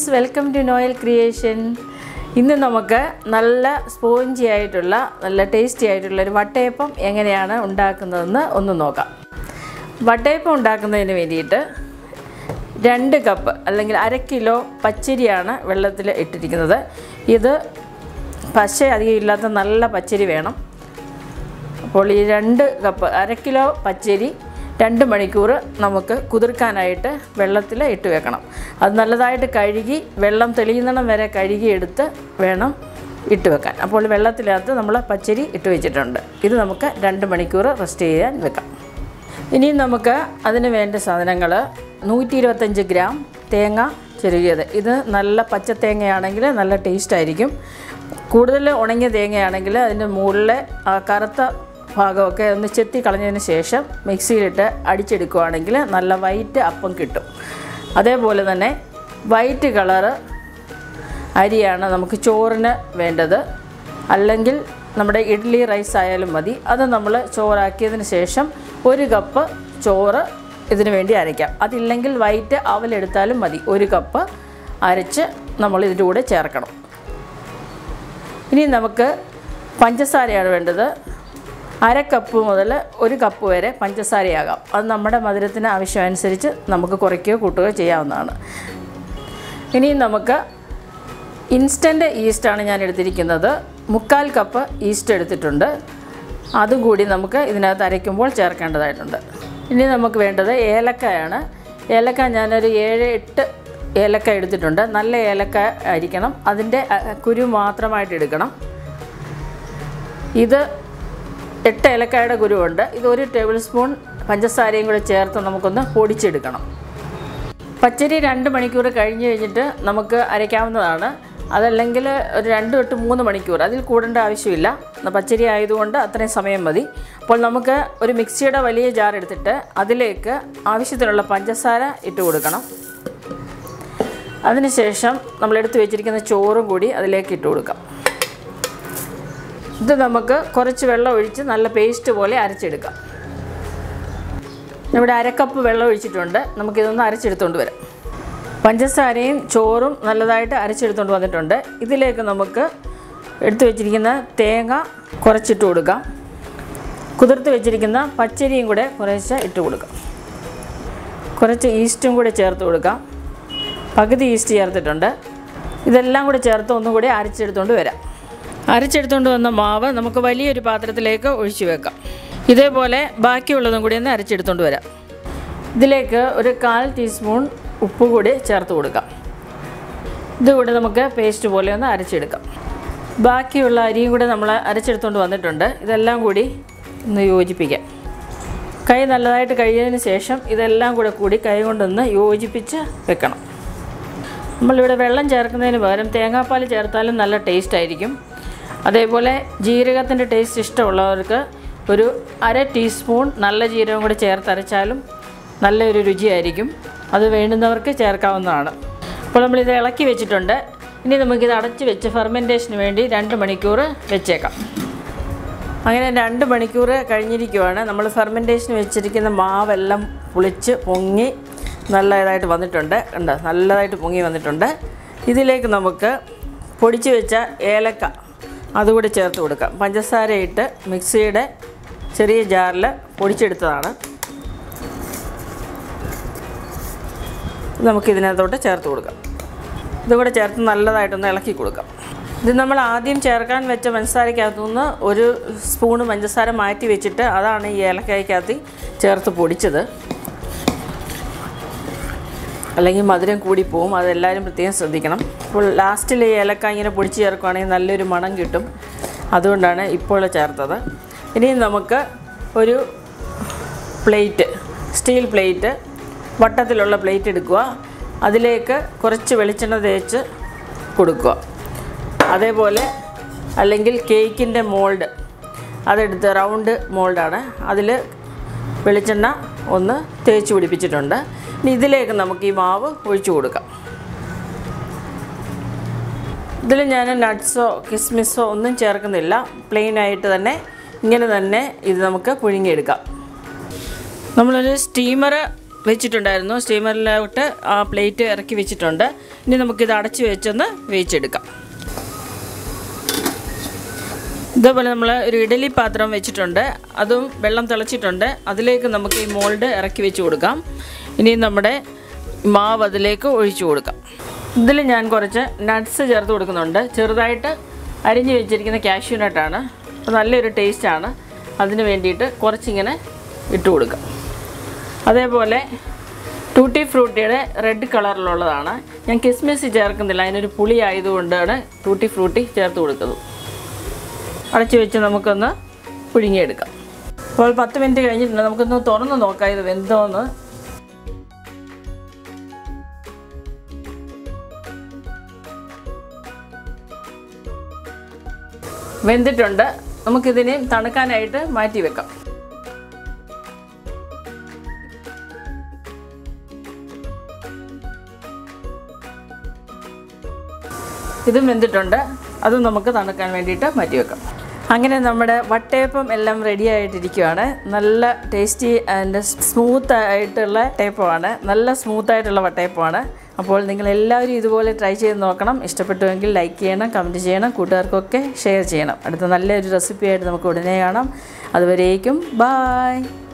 friends welcome to Noel creation ഇന്ന് നമുക്ക് നല്ല സ്പോഞ്ചി ആയിട്ടുള്ള നല്ല ടേസ്റ്റി ആയിട്ടുള്ള ഒരു വട്ടയപ്പം എങ്ങനെയാണ് ഉണ്ടാക്കുന്നതെന്ന് ഒന്ന് നോക്കാം വട്ടയപ്പം ഉണ്ടാക്കുന്നതിന് വേണ്ടിയിട്ട് രണ്ട് കപ്പ് അല്ലെങ്കിൽ അര കിലോ പച്ചരിയാണ് വെള്ളത്തിൽ ഇട്ടിരിക്കുന്നത് ഇത് പശ അധികം ഇല്ലാത്ത നല്ല പച്ചരി വേണം അപ്പോൾ ഈ രണ്ട് കപ്പ് അര കിലോ പച്ചരി രണ്ട് മണിക്കൂർ നമുക്ക് കുതിർക്കാനായിട്ട് വെള്ളത്തിൽ ഇട്ട് വെക്കണം അത് നല്ലതായിട്ട് കഴുകി വെള്ളം തെളിയുന്നിടം വരെ കഴുകി എടുത്ത് വേണം ഇട്ട് വെക്കാൻ അപ്പോൾ വെള്ളത്തിനകത്ത് നമ്മൾ പച്ചരി ഇട്ട് വെച്ചിട്ടുണ്ട് ഇത് നമുക്ക് രണ്ട് മണിക്കൂർ റെസ്റ്റ് ചെയ്യാൻ വെക്കാം ഇനി നമുക്ക് അതിന് വേണ്ട സാധനങ്ങൾ നൂറ്റി ഇരുപത്തഞ്ച് ഗ്രാം തേങ്ങ ചെരുകിയത് ഇത് നല്ല പച്ച തേങ്ങയാണെങ്കിൽ നല്ല ടേസ്റ്റ് ആയിരിക്കും കൂടുതൽ ഉണങ്ങിയ തേങ്ങയാണെങ്കിൽ അതിൻ്റെ മുകളിലെ ആ കറുത്ത ഭാഗമൊക്കെ ഒന്ന് ചെത്തി കളഞ്ഞതിന് ശേഷം മിക്സിയിലിട്ട് അടിച്ചെടുക്കുകയാണെങ്കിൽ നല്ല വൈറ്റ് അപ്പം കിട്ടും അതേപോലെ തന്നെ വൈറ്റ് കളറ് അരിയാണ് നമുക്ക് ചോറിന് വേണ്ടത് അല്ലെങ്കിൽ നമ്മുടെ ഇഡ്ഡലി റൈസ് ആയാലും മതി അത് നമ്മൾ ചോറാക്കിയതിന് ശേഷം ഒരു കപ്പ് ചോറ് ഇതിനു വേണ്ടി അരയ്ക്കാം അതില്ലെങ്കിൽ വൈറ്റ് അവലെടുത്താലും മതി ഒരു കപ്പ് അരച്ച് നമ്മൾ ഇതിൻ്റെ കൂടെ ചേർക്കണം ഇനി നമുക്ക് പഞ്ചസാരയാണ് വേണ്ടത് അര കപ്പ് മുതൽ ഒരു കപ്പ് വരെ പഞ്ചസാരയാകാം അത് നമ്മുടെ മധുരത്തിന് ആവശ്യമനുസരിച്ച് നമുക്ക് കുറയ്ക്കുകയോ കൂട്ടുകയോ ചെയ്യാവുന്നതാണ് ഇനി നമുക്ക് ഇൻസ്റ്റൻറ്റ് ഈസ്റ്റാണ് ഞാൻ എടുത്തിരിക്കുന്നത് മുക്കാൽ കപ്പ് ഈസ്റ്റ് എടുത്തിട്ടുണ്ട് അതും കൂടി നമുക്ക് ഇതിനകത്ത് അരയ്ക്കുമ്പോൾ ചേർക്കേണ്ടതായിട്ടുണ്ട് ഇനി നമുക്ക് വേണ്ടത് ഏലക്കായാണ് ഏലക്ക ഞാനൊരു ഏഴ് എട്ട് ഏലക്ക എടുത്തിട്ടുണ്ട് നല്ല ഏലക്ക ആയിരിക്കണം അതിൻ്റെ അ, കുരു മാത്രമായിട്ട് എടുക്കണം ഇത് എട്ട് ഏലക്കായുടെ കുരുവുണ്ട് ഇത് ഒരു ടേബിൾ സ്പൂൺ പഞ്ചസാരയും കൂടെ ചേർത്ത് നമുക്കൊന്ന് പൊടിച്ചെടുക്കണം പച്ചരി രണ്ട് മണിക്കൂർ കഴിഞ്ഞ് കഴിഞ്ഞിട്ട് നമുക്ക് അരയ്ക്കാവുന്നതാണ് അതല്ലെങ്കിൽ ഒരു രണ്ട് തൊട്ട് മൂന്ന് മണിക്കൂർ അതിൽ കൂടേണ്ട ആവശ്യമില്ല പച്ചരി ആയതുകൊണ്ട് അത്രയും സമയം മതി അപ്പോൾ നമുക്ക് ഒരു മിക്സിയുടെ വലിയ ജാർ എടുത്തിട്ട് അതിലേക്ക് ആവശ്യത്തിനുള്ള പഞ്ചസാര ഇട്ട് കൊടുക്കണം അതിനുശേഷം നമ്മൾ എടുത്തു വെച്ചിരിക്കുന്ന ചോറും കൂടി അതിലേക്ക് ഇട്ട് കൊടുക്കാം ഇത് നമുക്ക് കുറച്ച് വെള്ളം ഒഴിച്ച് നല്ല പേസ്റ്റ് പോലെ അരച്ചെടുക്കാം ഇവിടെ അരക്കപ്പ് വെള്ളം ഒഴിച്ചിട്ടുണ്ട് നമുക്കിതൊന്ന് അരച്ചെടുത്തുകൊണ്ട് വരാം പഞ്ചസാരയും ചോറും നല്ലതായിട്ട് അരച്ചെടുത്തുകൊണ്ട് വന്നിട്ടുണ്ട് ഇതിലേക്ക് നമുക്ക് എടുത്തു വെച്ചിരിക്കുന്ന തേങ്ങ കുറച്ചിട്ട് കൊടുക്കാം കുതിർത്ത് വെച്ചിരിക്കുന്ന പച്ചരിയും കൂടെ കുറേശ്ശെ ഇട്ട് കൊടുക്കാം കുറച്ച് ഈസ്റ്റും കൂടെ ചേർത്ത് കൊടുക്കാം പകുതി ഈസ്റ്റ് ചേർത്തിട്ടുണ്ട് ഇതെല്ലാം കൂടെ ചേർത്ത് ഒന്നും കൂടി അരച്ചെടുത്തുകൊണ്ട് വരാം അരച്ചെടുത്തുകൊണ്ട് വന്ന മാവ് നമുക്ക് വലിയൊരു പാത്രത്തിലേക്ക് ഒഴിച്ചു വെക്കാം ഇതേപോലെ ബാക്കിയുള്ളതും കൂടി ഒന്ന് അരച്ചെടുത്തുകൊണ്ട് വരാം ഇതിലേക്ക് ഒരു കാൽ ടീസ്പൂൺ ഉപ്പ് കൂടി ചേർത്ത് കൊടുക്കാം ഇതുകൂടെ നമുക്ക് പേസ്റ്റ് പോലെ ഒന്ന് അരച്ചെടുക്കാം ബാക്കിയുള്ള അരിയും കൂടെ നമ്മൾ അരച്ചെടുത്തുകൊണ്ട് വന്നിട്ടുണ്ട് ഇതെല്ലാം കൂടി ഒന്ന് യോജിപ്പിക്കാം കൈ നല്ലതായിട്ട് കഴിയുന്നതിന് ശേഷം ഇതെല്ലാം കൂടെ കൂടി കൈ കൊണ്ടൊന്ന് യോജിപ്പിച്ച് വെക്കണം നമ്മളിവിടെ വെള്ളം ചേർക്കുന്നതിന് പകരം തേങ്ങാപ്പാൽ ചേർത്താലും നല്ല ടേസ്റ്റ് ആയിരിക്കും അതേപോലെ ജീരകത്തിൻ്റെ ടേസ്റ്റ് ഇഷ്ടമുള്ളവർക്ക് ഒരു അര ടീസ്പൂൺ നല്ല ജീരകം കൂടി ചേർത്തരച്ചാലും നല്ലൊരു രുചിയായിരിക്കും അത് വേണ്ടുന്നവർക്ക് ചേർക്കാവുന്നതാണ് അപ്പോൾ നമ്മളിത് ഇളക്കി വെച്ചിട്ടുണ്ട് ഇനി നമുക്കിത് അടച്ച് വെച്ച് ഫെർമെൻറ്റേഷന് വേണ്ടി രണ്ട് മണിക്കൂർ വെച്ചേക്കാം അങ്ങനെ രണ്ട് മണിക്കൂർ കഴിഞ്ഞിരിക്കുവാണ് നമ്മൾ ഫെർമെൻറ്റേഷന് വെച്ചിരിക്കുന്ന മാവെല്ലാം പുളിച്ച് പൊങ്ങി നല്ല ഇതായിട്ട് വന്നിട്ടുണ്ട് ഉണ്ട് നല്ലതായിട്ട് പൊങ്ങി വന്നിട്ടുണ്ട് ഇതിലേക്ക് നമുക്ക് പൊടിച്ച് വെച്ച ഏലക്ക അതുകൂടി ചേർത്ത് കൊടുക്കാം പഞ്ചസാര ഇട്ട് മിക്സിയുടെ ചെറിയ ജാറിൽ പൊടിച്ചെടുത്തതാണ് നമുക്ക് ഇതിനകത്തോട്ട് ചേർത്ത് കൊടുക്കാം ഇതുകൂടെ ചേർത്ത് നല്ലതായിട്ടൊന്ന് ഇളക്കി കൊടുക്കാം ഇത് നമ്മൾ ആദ്യം ചേർക്കാൻ വെച്ച പഞ്ചസാരക്കകത്തു നിന്ന് ഒരു സ്പൂണ് പഞ്ചസാര മാറ്റി വെച്ചിട്ട് അതാണ് ഈ ഏലക്കായ്ക്കകത്ത് ചേർത്ത് പൊടിച്ചത് അല്ലെങ്കിൽ മധുരം കൂടിപ്പോവും അതെല്ലാവരും പ്രത്യേകം ശ്രദ്ധിക്കണം അപ്പോൾ ലാസ്റ്റിൽ ഈ ഏലക്ക ഇങ്ങനെ പൊടിച്ച് ചേർക്കുകയാണെങ്കിൽ നല്ലൊരു മണം കിട്ടും അതുകൊണ്ടാണ് ഇപ്പോൾ ചേർത്തത് ഇനി നമുക്ക് ഒരു പ്ലേറ്റ് സ്റ്റീൽ പ്ലേറ്റ് വട്ടത്തിലുള്ള പ്ലേറ്റ് എടുക്കുക അതിലേക്ക് കുറച്ച് വെളിച്ചെണ്ണ തേച്ച് കൊടുക്കുക അതേപോലെ അല്ലെങ്കിൽ കേക്കിൻ്റെ മോൾഡ് അതെടുത്ത് റൗണ്ട് മോൾഡാണ് അതിൽ വെളിച്ചെണ്ണ ഒന്ന് തേച്ച് പിടിപ്പിച്ചിട്ടുണ്ട് ഇനി ഇതിലേക്ക് നമുക്ക് ഈ മാവ് ഒഴിച്ചു കൊടുക്കാം ഇതിൽ ഞാൻ നട്ട്സോ കിസ്മിസോ ഒന്നും ചേർക്കുന്നില്ല പ്ലെയിൻ ആയിട്ട് തന്നെ ഇങ്ങനെ തന്നെ ഇത് നമുക്ക് പുഴുങ്ങിയെടുക്കാം നമ്മളൊരു സ്റ്റീമർ വെച്ചിട്ടുണ്ടായിരുന്നു സ്റ്റീമറിലോട്ട് ആ പ്ലേറ്റ് ഇറക്കി വെച്ചിട്ടുണ്ട് ഇനി നമുക്കിത് അടച്ച് വെച്ചൊന്ന് വേവിച്ചെടുക്കാം ഇതേപോലെ നമ്മൾ ഒരു ഇഡലി പാത്രം വെച്ചിട്ടുണ്ട് അതും വെള്ളം തിളച്ചിട്ടുണ്ട് അതിലേക്ക് നമുക്ക് ഈ മോൾഡ് ഇറക്കി വെച്ച് കൊടുക്കാം ഇനി നമ്മുടെ മാവ് അതിലേക്ക് ഒഴിച്ചു കൊടുക്കാം ഇതിൽ ഞാൻ കുറച്ച് നട്ട്സ് ചേർത്ത് കൊടുക്കുന്നുണ്ട് ചെറുതായിട്ട് അരിഞ്ഞ് വെച്ചിരിക്കുന്ന കാഷ്യൂ നട്ടാണ് അപ്പോൾ നല്ലൊരു ടേസ്റ്റാണ് അതിന് വേണ്ടിയിട്ട് കുറച്ചിങ്ങനെ ഇട്ട് കൊടുക്കാം അതേപോലെ ടൂട്ടി ഫ്രൂട്ടിയുടെ റെഡ് കളറിലുള്ളതാണ് ഞാൻ കിസ്മിസ് ചേർക്കുന്നില്ല അതിനൊരു പുളി ആയതുകൊണ്ടാണ് ടൂട്ടി ഫ്രൂട്ടി ചേർത്ത് കൊടുക്കുന്നത് അടച്ചു വെച്ച് നമുക്കൊന്ന് പുഴുങ്ങിയെടുക്കാം അപ്പോൾ പത്ത് മിനിറ്റ് കഴിഞ്ഞിട്ടുണ്ട് നമുക്കൊന്ന് തുറന്ന് നോക്കാം ഇത് വെന്തോന്ന് വെന്തിട്ടുണ്ട് നമുക്കിതിനെ തണുക്കാനായിട്ട് മാറ്റി വെക്കാം ഇതും വെന്തിട്ടുണ്ട് അതും നമുക്ക് തണുക്കാൻ വേണ്ടിയിട്ട് മാറ്റി വെക്കാം അങ്ങനെ നമ്മുടെ വട്ടയപ്പം എല്ലാം റെഡി ആയിട്ടിരിക്കുകയാണ് നല്ല ടേസ്റ്റി ആൻഡ് സ്മൂത്ത് ആയിട്ടുള്ള ടേപ്പമാണ് നല്ല സ്മൂത്ത് ആയിട്ടുള്ള വട്ടയപ്പമാണ് അപ്പോൾ നിങ്ങൾ എല്ലാവരും ഇതുപോലെ ട്രൈ ചെയ്ത് നോക്കണം ഇഷ്ടപ്പെട്ടുവെങ്കിൽ ലൈക്ക് ചെയ്യണം കമൻറ്റ് ചെയ്യണം കൂട്ടുകാർക്കൊക്കെ ഷെയർ ചെയ്യണം അടുത്ത നല്ലൊരു റെസിപ്പി ആയിട്ട് നമുക്ക് ഉടനെ കാണാം അതുവരേക്കും ബായ്